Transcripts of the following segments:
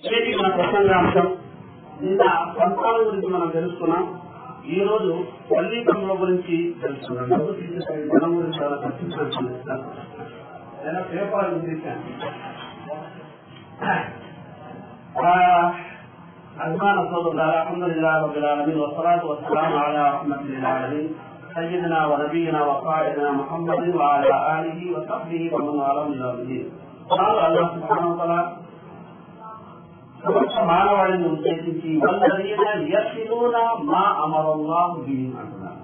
ఏది మన ప్రసంగాంశం నిన్న సంతానం గురించి మనం తెలుసుకున్నాం ఈ రోజు తల్లిదండ్రుల గురించి తెలుసుకున్నాం డబ్బు తీసుకొని జనం గురించి చాలా చర్చించాల్సింది నేను పేపర్ చూపించాను أزمان صلى الله الحمد لله رب العالمين والصلاة والسلام على رحمة للعالمين سيدنا ونبينا وقائدنا محمد وعلى آله وصحبه ومن والاه إلى الدين قال الله سبحانه وتعالى సమస్త మానవాళిని ఉద్దేశించి వల్లదీన యసిలూన మా అమరల్లాహు బిహి అంటున్నారు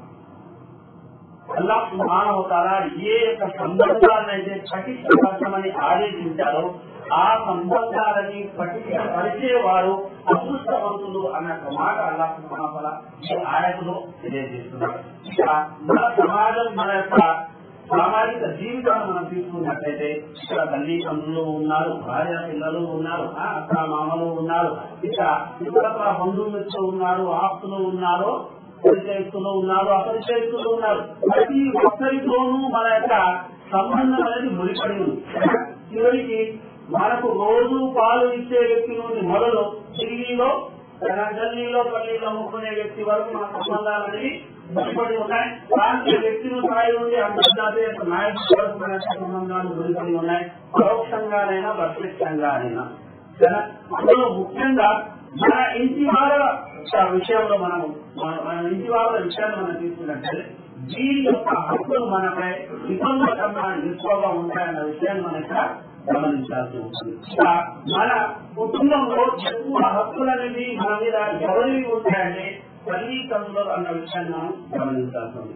అల్లాహ్ సుబ్హానహు తాలా ఏ యొక్క సంబంధాలను అయితే పటిష్టపరచమని ఆదేశించారో ఆ సంబంధాలని పటిష్టపరిచేవారు అదృష్టవంతులు అన్న ఒక మాట అల్లాహ్ సుబ్హానహు తాలా ఈ ఆయతలో తెలియజేస్తున్నారు ఇక మన సమాజం మన యొక్క సామాజిక జీవితాన్ని మనం తీసుకున్నట్లయితే ఇక్కడ తల్లిదండ్రులు ఉన్నారు భార్య పిల్లలు ఉన్నారు ఆ, అక్క మామలు ఉన్నారు ఇక ఇతరత్ర బంధుమిత్రులు ఉన్నారు ఆప్తులు ఉన్నారు పరిచయస్తులు ఉన్నారు అపరిచయస్తులు ఉన్నారు ప్రతి ఒక్కరితోనూ మన యొక్క సంబంధం అనేది ముడిపడి ఉంది చివరికి మనకు రోజు పాలు ఇచ్చే వ్యక్తి నుండి మొదలు ఢిల్లీలో గల్లీలో పల్లీలో అమ్ముకునే వ్యక్తి వరకు మన సంబంధాలు అనేవి ముడిపడి ఉన్నాయి ప్రాంతీయ వ్యక్తుల స్థాయి నుండి అంతర్జాతీయ నాయకుల వరకు మన యొక్క సంబంధాలు ముడిపడి ఉన్నాయి పరోక్షంగానైనా ప్రత్యక్షంగానైనా సరే? అందులో ముఖ్యంగా మన ఇంటి వాళ్ళ విషయంలో మనం మన- మన ఇంటి వాళ్ళ విషయాన్ని మనం తీసుకున్నట్లయితే వీరి యొక్క హక్కులు మనపై ఇతరుల కన్నా ఎక్కువగా ఉంటాయన్న విషయాన్ని మనం ఇక్కడ గమనించాల్సి ఉంటుంది ఇక మన కుటుంబంలో ఎక్కువ హక్కులు అనేది మన మీద ఎవరివి ఉంటాయంటే తల్లిదండ్రులు అన్న విషయాన్ని మనం గమనించాల్సి ఉంది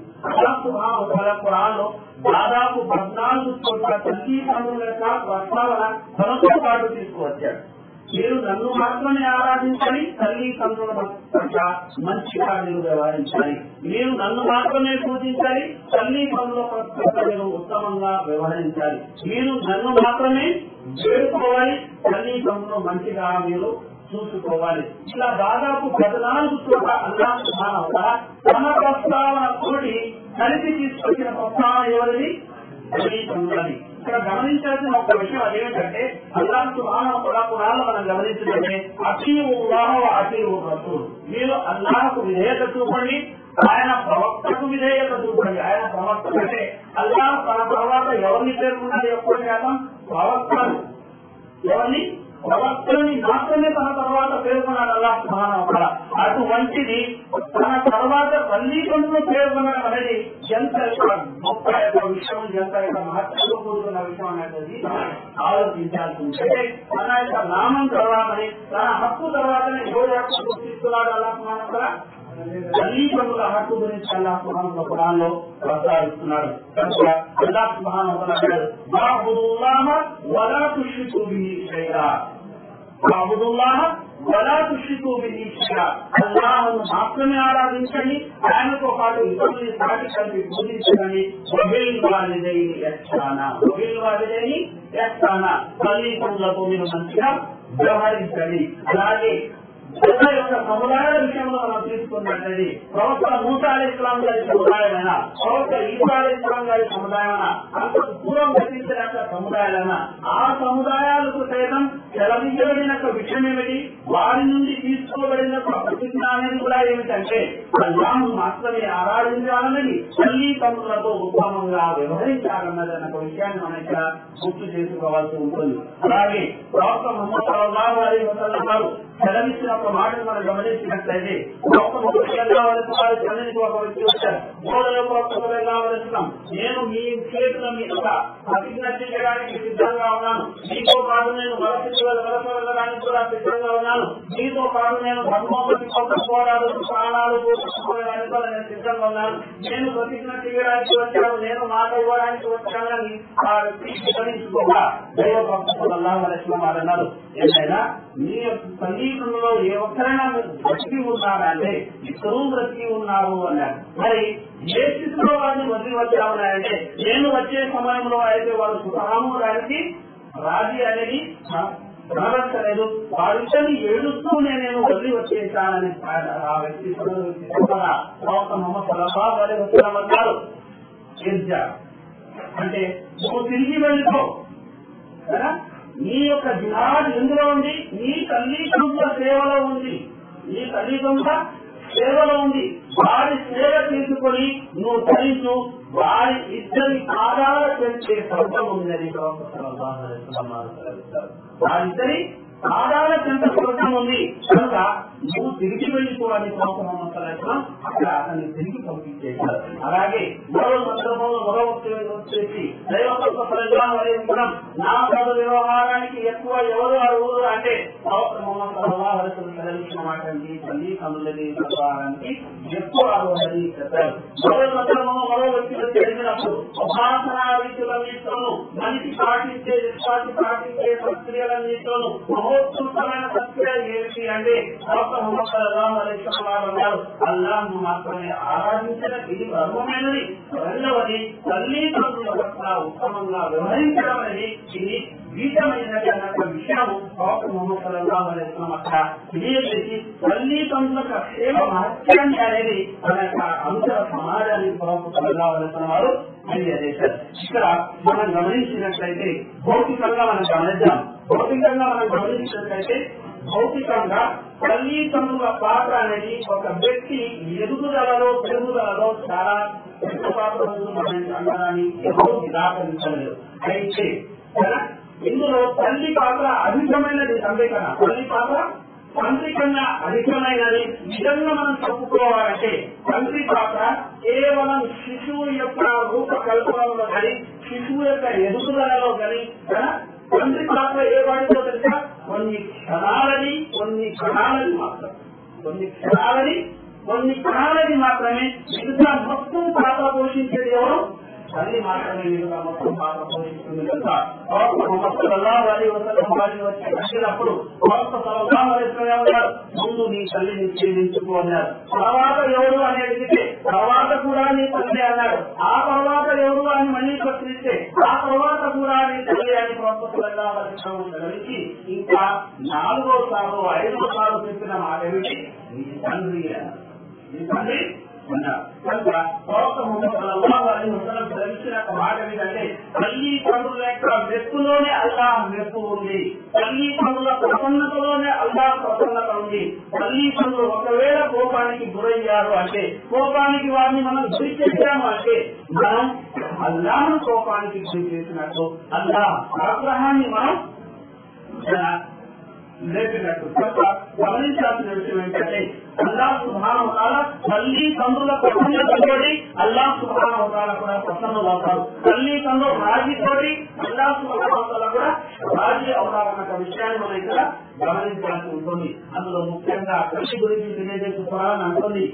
కురాల్లో దాదాపు పద్నాలుగు చోట్ల తల్లిదండ్రుల యొక్క ప్రస్తావన తనతో పాటు తీసుకువచ్చాడు మీరు నన్ను మాత్రమే ఆరాధించాలి తల్లి తండ్రుల పట్ల మంచిగా మీరు వ్యవహరించాలి మీరు నన్ను మాత్రమే పూజించాలి తల్లి తండ్రుల పట్ల మీరు ఉత్తమంగా వ్యవహరించాలి మీరు నన్ను మాత్రమే చేరుకోవాలి తల్లి తండ్రులు మంచిగా మీరు చూసుకోవాలి ఇలా దాదాపు పద్నాలుగు చోట్ల అల్లా తన ప్రస్తావన తోటి కలిపి తీసుకొచ్చిన ప్రస్తావన ఎవరిది తల్లి తండ్రులని ఇక్కడ గమనించాల్సిన ఒక విషయం అదేంటంటే అల్లాహ్ సుబ్హానహు కూడా కురాన్లో మనం గమనించిందంటే అతీవు అల్లాహ్ అతీవు రసూల్ మీరు అల్లాహకు విధేయత చూపండి ఆయన ప్రవక్తకు విధేయత చూపండి ఆయన ప్రవక్త అంటే అల్లాహ్ తన తర్వాత ఎవరిని పేర్కొన్నది ఎక్కువ శాతం ప్రవక్తను ఎవరిని ప్రవక్తని మాత్రమే తన తర్వాత పేర్కొన్నాడు అల్లాహ్ సుబ్హానహు వతఆలా అటువంటిది తన తర్వాత తల్లిదండ్రులు పేర్కొనడం అనేది ఎంత యొక్క గొప్ప యొక్క విషయం ఎంత యొక్క మహత్వంతో కూడుకున్న విషయం అనేది ఆలోచించాల్సి ఉంది అంటే తన యొక్క నామం తర్వాతని తన హక్కు తర్వాతనే ఎవరు హక్కు గుర్తిస్తున్నాడు అల్లాహ్ సుబ్హానహు వతఆలా తల్లిదండ్రుల హక్కు గురించి అల్లాహ్ సుబ్హానహు ఖురాన్లో ప్రస్తావిస్తున్నాడు కనుక అల్లాహ్ సుబ్హానహు వతఆలా వాహుదుల్లాహ వలా తుష్రికు బిహి షైఆ వాహుదుల్లాహ వలా తుష్రికు బిహి షైఆ అల్లాహ్ను మాత్రమే ఆరాధించండి ఆయనతో పాటు ఇతరులని సాటి కలిపి పూజించండి వబిల్ వాలిదైని యహ్సానా వబిల్ వాలిదైని యహ్సానా తల్లిదండ్రులతో మీరు మంచిగా వ్యవహరించండి అలాగే ప్రజల యొక్క సముదాయాల విషయంలో మనం తీసుకున్నట్లయితే ప్రవక్త మూసా అలీ ఇస్లాం గారి సముదాయమైన ప్రవక్త ఈసా అలీ ఇస్లాం గారి సముదాయమైన అంతకు పూర్వం గతించిన యొక్క సముదాయాలైన ఆ సముదాయాలకు సైతం సెలవించబడిన యొక్క విషయం ఏమిటి వారి నుండి తీసుకోబడిన ఒక ప్రతిజ్ఞ అనేది కూడా ఏమిటంటే అల్లాహ్ను మాత్రమే ఆరాధించాలన్నది తల్లి తండ్రులతో ఉత్తమంగా వ్యవహరించాలన్నది అన్న ఒక విషయాన్ని మనం ఇక్కడ గుర్తు చేసుకోవాల్సి ఉంటుంది అలాగే ప్రవక్త ముహమ్మద్ సల్లల్లాహు అలైహి వసల్లం గారు సెలవిచ్చిన ఒక మాటను మనం గమనించినట్లయితే ప్రవక్త ముహమ్మద్ సల్లల్లాహు అలైహి వసల్లం సన్నిధికి ఒక వ్యక్తి వచ్చారు బోధన ప్రవక్త సల్లల్లాహు అలైహి వసల్లం నేను మీ చేతుల మీద ప్రతిజ్ఞ చేయడానికి సిద్ధంగా ఉన్నాను మీతో పాటు నేను వలస వలస వెళ్ళడానికి కూడా సిద్ధంగా ఉన్నాను మీతో పాటు నేను ధర్మోపతి కొంత పోరాడు ప్రాణాలు పోషించుకోవడానికి కూడా నేను సిద్ధంగా ఉన్నాను నేను ప్రతిజ్ఞ చేయడానికి వచ్చాను నేను మాట ఇవ్వడానికి వచ్చానని ఆ వ్యక్తి వివరించుకోగా దైవ భక్తులు అన్నారు ఏమైనా మీ యొక్క తల్లిదండ్రులలో ఏ ఒక్కరైనా మీరు బ్రతికి ఉన్నారంటే ఇద్దరూ బ్రతికి ఉన్నారు అన్నారు మరి ఏ స్థితిలో వారిని వదిలి వచ్చామన్నారంటే నేను వచ్చే సమయంలో అయితే వారు సుఖరాముడానికి రాజీ అనేది కనబడలేదు వారిద్దరిని ఏడుస్తూనే నేను వదిలి వచ్చేసానని ఆ వ్యక్తి చెప్పగా ప్రవక్త మొహమ్మద్ సల్లల్లాహు అలైహి వసల్లం అన్నారు ఇర్జా అంటే నువ్వు తిరిగి వెళ్ళిపో కదా నీ యొక్క జిహాద్ ఎందులో ఉంది నీ తల్లిదండ్రుల సేవలో ఉంది నీ తల్లిదండ్రుల సేవలో ఉంది వారి సేవ తీసుకొని నువ్వు తల్లిను వారి ఇద్దరి పాదాల పెంచే స్వర్గం ఉందని ప్రవక్త సల్లల్లాహు అలైహి వసల్లం సెలవిస్తారు. వారిద్దరి పాదాల చెంత స్వర్గం ఉంది కనుక నువ్వు తిరిగి వెళ్ళిపోవాలి ప్రవక్త ముహమ్మద్ సల్లల్లాహు అలైహి వసల్లం అక్కడ అతన్ని తిరిగి పంపించేశారు అలాగే మరో సందర్భంలో మరో వ్యక్తి వచ్చేసి దైవకల్ప సల్లల్లాహు అలైహి వసల్లం నా పద వ్యవహారానికి ఎక్కువ ఎవరు అడుగురు అంటే ప్రవక్త ముహమ్మద్ సల్లల్లాహు అలైహి వసల్లం సెలవించిన మాట ఏంటి? తల్లి తండ్రులది వ్యవహారానికి ఎక్కువ అడుగుదని చెప్పారు మరో సందర్భంలో మరో వ్యక్తి తెలిసినప్పుడు ఉపాసనా రీతులన్నింటిలోనూ మనిషి పాటించే విశ్వాసి పాటించే ప్రక్రియలన్నింటిలోనూ మహోత్సవమైన ప్రక్రియ ఏమిటి అంటే ప్రవక్త ముహమ్మద్ సల్లల్లాహు అలైహి వసల్లం అన్నారు అల్లాహ్ను మాత్రమే ఆరాధించిన ఇది ధర్మమైనది రెండవది తల్లి తండ్రుల పట్ల ఉత్తమంగా వ్యవహరించడం అనేది ఇది గీతమైనది అన్న విషయం ప్రవక్త ముహమ్మద్ సల్లల్లాహు అలైహి వసల్లం అక్కడ తెలియజేసి తల్లి తండ్రుల సేవ మహత్యాన్ని అనేది మన యొక్క అంతర సమాజానికి ప్రవక్త సల్లల్లాహు అలైహి వసల్లం వారు తెలియజేశారు ఇక్కడ మనం గమనించినట్లయితే భౌతికంగా మనం గమనిద్దాం భౌతికంగా మనం గమనించినట్లయితే భౌతికంగా తల్లి తండ్రుల పాత్ర అనేది ఒక వ్యక్తి ఎదుగుదలలో పెరుగుదలలో చాలా పెద్ద పాత్ర ఉంటుందని అనడాన్ని ఎవరు నిరాకరించలేదు అయితే కదా, ఇందులో తల్లి పాత్ర అధికమైనది సంవేదన తల్లి పాత్ర తండ్రి కన్నా అధికమైనది నిజంగా మనం చెప్పుకోవాలంటే తండ్రి పాత్ర కేవలం శిశువు యొక్క రూపకల్పనలో కానీ శిశువు యొక్క ఎదుగుదలలో కానీ కదా, తండ్రి పాత్ర ఏ వాడితో తెలుసా కొన్ని క్షణాలని కొన్ని క్షణాలని మాత్రం కొన్ని క్షణాలని కొన్ని క్షణాలని మాత్రమే మిగతా మొత్తం పాత్ర పోషించేది ఎవరు తల్లి మాత్రమే మిగతా మొత్తం పాత్ర పోషిస్తుంది కనుక ప్రవక్త ముహమ్మద్ సల్లల్లాహు అలైహి వసల్లం వారిని వచ్చి వచ్చినప్పుడు ప్రవక్త సల్లల్లాహు అలైహి వసల్లం అన్నారు ముందు నీ తల్లిని ఛేదించుకో అన్నారు తర్వాత ఎవరు అని అడిగితే తర్వాత కూడా నీ తల్లి అన్నాడు ఆ తర్వాత ఎవరు అని మళ్ళీ ప్రశ్నిస్తే ఆ తర్వాత కూడా నీ తల్లి అని ప్రవక్త సల్లల్లాహు అలైహి వసల్లం సెలవించి ఇంకా నాలుగో సార్లు ఐదో సార్లు చెప్పిన మాట ఏమిటి నీ తండ్రి అన్నారు నీ తండ్రి ఉన్నారు కనుక ప్రవక్త ముహమ్మద్ సల్లల్లాహు అలైహి వసల్లం సెలవించిన ఒక మాట ఏమిటంటే తల్లి తండ్రుల యొక్క మెప్పులోనే అల్లాహ్ మెప్పు ఉంది తల్లి తండ్రుల ప్రసన్నతలోనే అల్లాహ్ ప్రసన్నత ఉంది తల్లి తండ్రులు ఒకవేళ కోపానికి గురయ్యారు అంటే కోపానికి వారిని మనం గురి చేశాము అంటే మనం అల్లాహను కోపానికి గురి చేసినట్టు అల్లాహ్ ఆగ్రహాన్ని మనం లేపినట్టు కనుక గమనించాల్సిన విషయం ఏంటంటే అల్లా సుభాన వతాల తల్లి తండ్రుల ప్రసన్నతోటి అల్లా సుభాన వతాల కూడా ప్రసన్నులవుతారు తల్లి తండ్రులు రాజీ తోటి అల్లా సుభాన వతాల కూడా రాజీ అవుతారన్న విషయాన్ని మనం ఇక్కడ గమనించాల్సి ఉంటుంది అందులో ముఖ్యంగా తల్లి గురించి తెలియజేసే పురాణం అంటుంది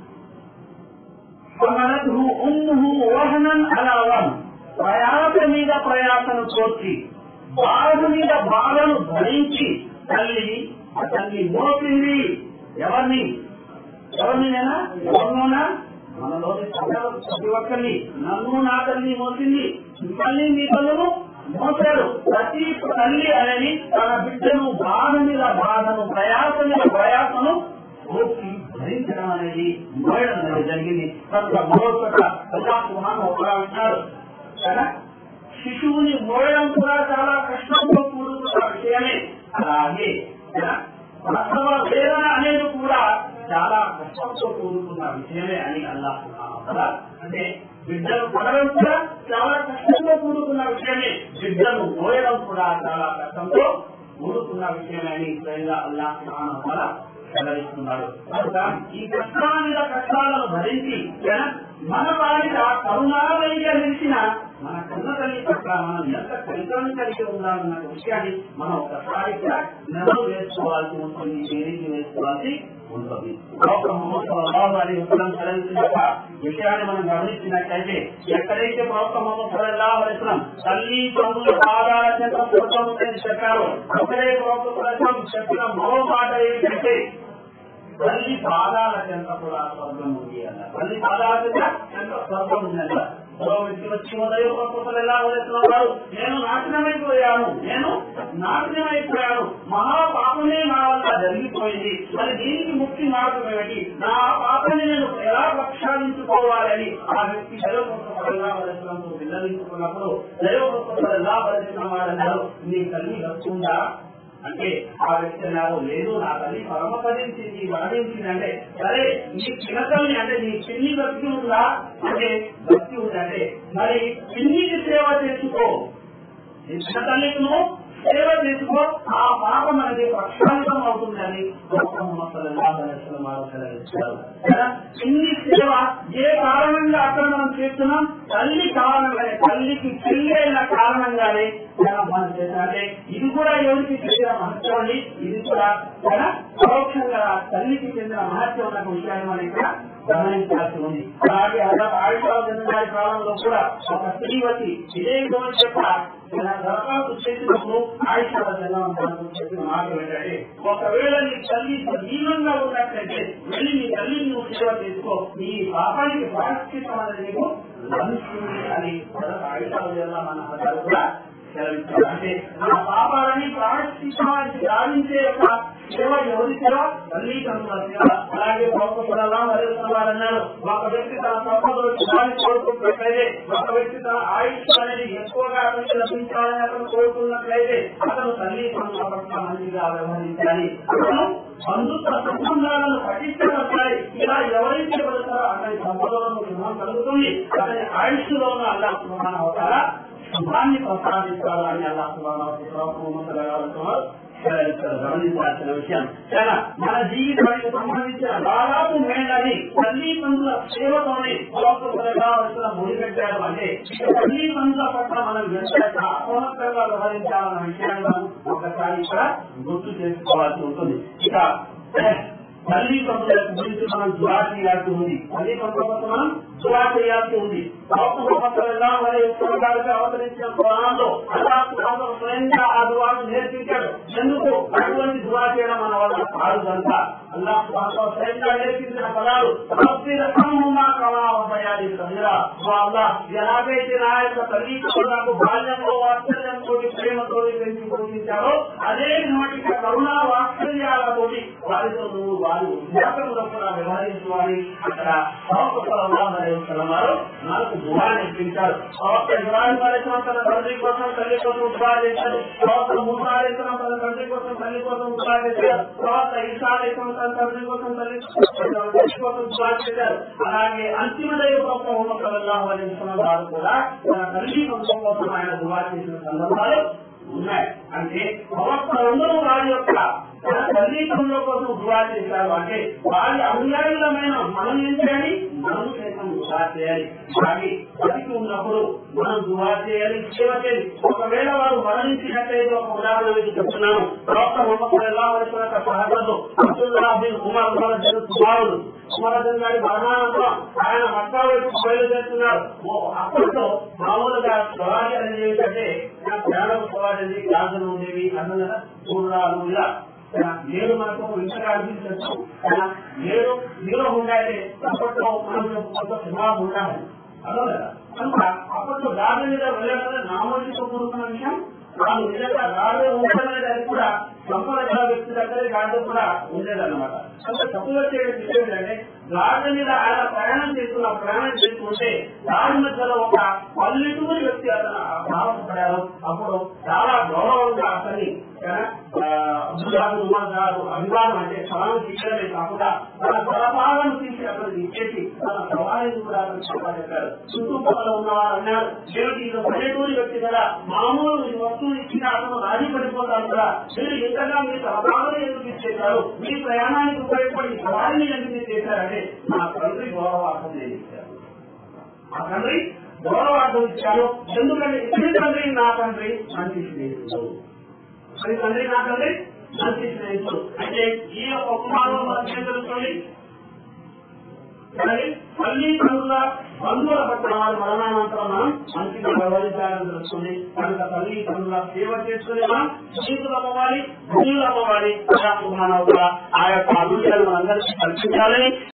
ఫమనతుహు ఉమ్ముహు వహనన్ అలా వహన్ ప్రయాస మీద ప్రయాసను కోర్చి బాధ మీద బాధను భరించి తల్లి తల్లి మోసింది ఎవరిని ఎవరిని నేనా ఎవరినోనా మనలోని సకల ప్రతి ఒక్కరిని నన్ను నా తల్లి మోసింది మిమ్మల్ని మీ తల్లును మోసారు ప్రతి తల్లి అనేది తన బిడ్డను బాధ మీద బాధను ప్రయాస మీద ప్రయాసను ఓర్చి భరించడం అనేది మోయడం అనేది జరిగింది కనుక మరోచోట ప్రజాకుమాన్ ఒకలా ఉంటారు కదా శిశువుని మోయడం కూడా చాలా కష్టంతో కూడుకున్న విషయమే అలాగే కదా, ప్రసవ వేదన అనేది కూడా చాలా కష్టంతో కూడుకున్న విషయమే అని అల్లాహ్ సుబ్హానహు వతఆలా అంటే బిడ్డను పడడం కూడా చాలా కష్టంతో కూడుకున్న విషయమే బిడ్డను మోయడం కూడా చాలా కష్టంతో కూడుకున్న విషయమే అని స్వయంగా అల్లాహ్ సుబ్హానహు వతఆలా సెలవిస్తున్నాడు కనుక ఈ కష్టాల మీద కష్టాలను భరించి జన- మన వారిగా కరుణాలయ్య నిలిచిన మన కన్న తల్లి పట్ల మనం ఎంత కనికరం కలిగి ఉండాలన్న విషయాన్ని మనం ఒకసారి కూడా నెలలు వేసుకోవాల్సి ఉంటుంది దేనికి వేసుకోవాల్సి ఉంటుంది ప్రవక్త ముహమ్మద్ సల్లల్లాహు అలైహి వసల్లం సెలవించిన ఒక విషయాన్ని మనం గమనించినట్లయితే ఎక్కడైతే ప్రవక్త ముహమ్మద్ సల్లల్లాహు అలైహి వసల్లం తల్లి తండ్రుల పాదాల చెంత స్వర్గం ఉందని చెప్పారు అక్కడే ప్రవక్త సల్లల్లాహు చెప్పిన మరో మాట ఏంటంటే తల్లి పాదాల చెంత కూడా స్వర్గం ఉంది అన్న తల్లి పాదాల చెంత ఎంత స్వర్గం ఉందన్న మరో వ్యక్తి వచ్చి ఉదయం ప్రొఫెసర్ ఎలా ఉన్నారు నేను నాశనమైపోయాను నేను నాశనమైపోయాను మహా పాపమే నా వల్ల జరిగిపోయింది మరి దీనికి ముక్తి మార్గం ఏమిటి నా పాపని నేను ఎలా ప్రక్షాళించుకోవాలని ఆ వ్యక్తి దైవ ప్రొఫెసర్ ఎలా వలసంతో విన్నవించుకున్నప్పుడు దైవ ప్రొఫెసర్ ఎలా వలసిన వాడన్నారు నీ తల్లి వస్తుందా అంటే ఆ వ్యక్తి అన్నారు లేదు నా తల్లి పరమపదించింది మరణించింది అంటే సరే నీ చిన్నతల్లి అంటే నీ పిన్ని భక్తి ఉందా అంటే భక్తి ఉందంటే మరి పిన్నికి సేవ చేసుకో నీ చిన్నతల్లికి నువ్వు సేవ చేసుకో ఆ పాపం అనేది ప్రక్షాళితం అవుతుందని ఇన్ని సేవ ఏ కారణంగా అక్కడ మనం చేస్తున్నాం తల్లి కారణంగానే తల్లికి పెళ్లి అయిన కారణంగానే మనం చేస్తాం అంటే ఇది కూడా ఎవరికి చెందిన మహత్యం అండి ఇది కూడా పరోక్షంగా తల్లికి చెందిన మహత్యం ఉన్న విషయాన్ని మనం ఇక్కడ గమనించాల్సి ఉంది అలాగే ఆయుషాల గారి కాలంలో కూడా ఒక స్త్రీవతి ఇదే విధంగా చెప్ప దరఖాస్తు చేసినప్పుడు ఆయుషాల జనం చెప్పిన మాట ఏంటంటే ఒకవేళ నీ తల్లి సజీవంగా ఉన్నట్లయితే వెళ్ళి నీ తల్లిని నువ్వు సేవ చేసుకో నీ పాపానికి ప్రాయశ్చితం అనేది నీకు లభిస్తుంది అని ఆయుషాల జనం మన పదాలు కూడా సెలవిస్తారు అంటే మన పాపాలని ప్రాయశ్చితానికి సాధించే యొక్క సేవ ఎవరి సేవ తల్లిదండ్రుల సేవ అలాగే ప్రభుత్వాలు అన్నారు ఒక వ్యక్తి తన సంపదలు దాన్ని కోరుకుంటున్నట్లయితే ఒక వ్యక్తి తన ఆయుష్ అనేది ఎక్కువగా అతనికి లభించాలని అతను కోరుకున్నట్లయితే అతను తల్లిదండ్రుల పట్ల మంచిగా వ్యవహరించాలి అతను బంధుత్వ సంబంధాలను పఠించబడతాయి ఇలా ఎవరైతే పడతారో అతని సంపదలను శుభం కలుగుతుంది అతని ఆయుష్ లో ఉన్న అల్లా సుమాన్ అవుతారా శుభాన్ని ప్రసాదించాలని అల్లా సుమాన్ గమనించాల్సిన విషయం చాలా మన జీవితానికి సంబంధించిన దాదాపు మేళని తల్లిదండ్రుల సేవతోనే కావాల్సిన ముడిపెట్టారు అంటే తల్లిదండ్రుల పట్ల మనం ఎంత అపమత్తంగా వ్యవహరించాలన్న విషయాన్ని మనం ఒకసారి ఇక్కడ గుర్తు చేసుకోవాల్సి ఉంటుంది ఇక తల్లిదండ్రుల గురించి మనం దురా చేయాల్సి ఉంది తల్లిదండ్రుల కోసం మనం దురా చేయాల్సి ఉంది అవతరించిన పురాణంలో అల్లాహ్ స్వయంగా ఆ దువాను నేర్పించాడు ఎందుకు అటువంటి దువా చేయడం మన వల్ల కాదు కనుక అల్లాహ్ స్వయంగా నేర్పించిన పదాలు ఎలాగైతే నా యొక్క తల్లి నాకు బాల్యంలో వాత్సల్యంతో ప్రేమతో పెంచి పోషించారో అదే నోటిక కరుణా వాత్సల్యాలతోటి వారితో నువ్వు వారు వ్యాపకంలో కూడా వ్యవహరించాలని అక్కడ వారు నాకు దువా నేర్పించారు ఇబ్రాహిం అలైస్లాం తన తండ్రి కోసం తల్లి కోసం దువా చేశారు ప్రవక్త మూసా అలైస్లాం తన తండ్రి కోసం తల్లి కోసం దువా చేశారు ప్రవక్త ఈసా అలైస్లాం తన తండ్రి కోసం తల్లి కోసం దువా చేశారు అలాగే అంతిమ దైవ ప్రవక్త ముహమ్మద్ సల్లల్లాహు అలైహి వసల్లం వారు కూడా తన తల్లి కోసం ఆయన దువా చేసిన సందర్భాలు ఉన్నాయి అంటే ప్రవక్తలందరూ వారి యొక్క తన తల్లిదండ్రుల కోసం దువా చేశారు అంటే వారి అనుయాయులమైన మనం ఏం చేయాలి మనం సైతం దువా చేయాలి కానీ బతికి ఉన్నప్పుడు మనం దువా చేయాలి సేవ చేయాలి ఒకవేళ వారు మరణించినట్లయితే ఒక ఉదాహరణ మీకు చెప్తున్నాను ప్రవక్త మొహమ్మద్ ఎలా వచ్చిన సహజంలో అబ్దుల్లా బిన్ ఉమర్ ఉమర్ జన్ కుమారుడు ఉమరజన్ గారి మరణానంతరం ఆయన మక్కా వైపు బయలుదేరుతున్నారు అప్పట్లో మామూలుగా సవారి అనేది ఏంటంటే ప్రాణం సవారి అనేది గాజులు ఉండేవి అన్నం కదా చూడాలు ఇలా నేను మనకు ఇంతగా అనిపించచ్చు నేను నీలో ఉండాలి అప్పట్లో మనం కొంత సినిమాలు ఉండాలి అదో కదా కనుక అప్పట్లో గాలి మీద వెళ్ళడం నామోదితో కూడుకున్న విషయం వాళ్ళు నిజంగా గాలి ఉండలేదు అది కూడా సంపద వ్యక్తి దగ్గర గాలి కూడా ఉండేదన్నమాట కనుక తప్పుగా చేయడం విషయం ఏంటంటే గాలి మీద ఆయన ప్రయాణం చేస్తున్న ప్రయాణం చేస్తుంటే దాని మధ్యలో ఒక పల్లెటూరి వ్యక్తి అతను భావపడ్డారు అప్పుడు చాలా గౌరవంగా అతన్ని గారు అభిమానం అంటే సలాం తీయడమే కాకుండా తన తలపాలను తీసి అతనికి ఇచ్చేసి తన సవాళ్ళని కూడా అతను చెప్పారు చుట్టుపక్కల ఉన్నవారు అన్నారు ఏమిటి ఇది పల్లెటూరి వ్యక్తి కదా మామూలు ఈ వస్తువు ఇచ్చినా అతను రాజీ పడిపోతారు కదా మీరు ఇంతగా మీ తలపాలను ఎందుకు ఇచ్చేశారు మీ ప్రయాణానికి ఉపయోగపడి సవాళ్ళని ఎందుకు చేశారంటే నా తండ్రి గౌరవార్థం నేను ఇచ్చారు ఆ తండ్రి గౌరవార్థం ఇచ్చారు ఎందుకంటే ఇతని తండ్రి నా తండ్రి మంచి స్నేహితుడు మరి తండ్రి నా తండ్రి మంచి స్నేహితుడు అంటే ఈ యొక్క ఉపమానం మనకి తెలుస్తుంది తల్లి తండ్రుల బంధువుల పట్ల వారి మరణానంతరం మనం మంచిగా వ్యవహరించాలని తెలుస్తుంది కనుక తల్లి తండ్రుల సేవ చేసుకుని మనం స్నేహితులు అవ్వాలి భూములు అవ్వాలి ఆ యొక్క అభివృద్ధిని మనందరికీ కల్పించాలని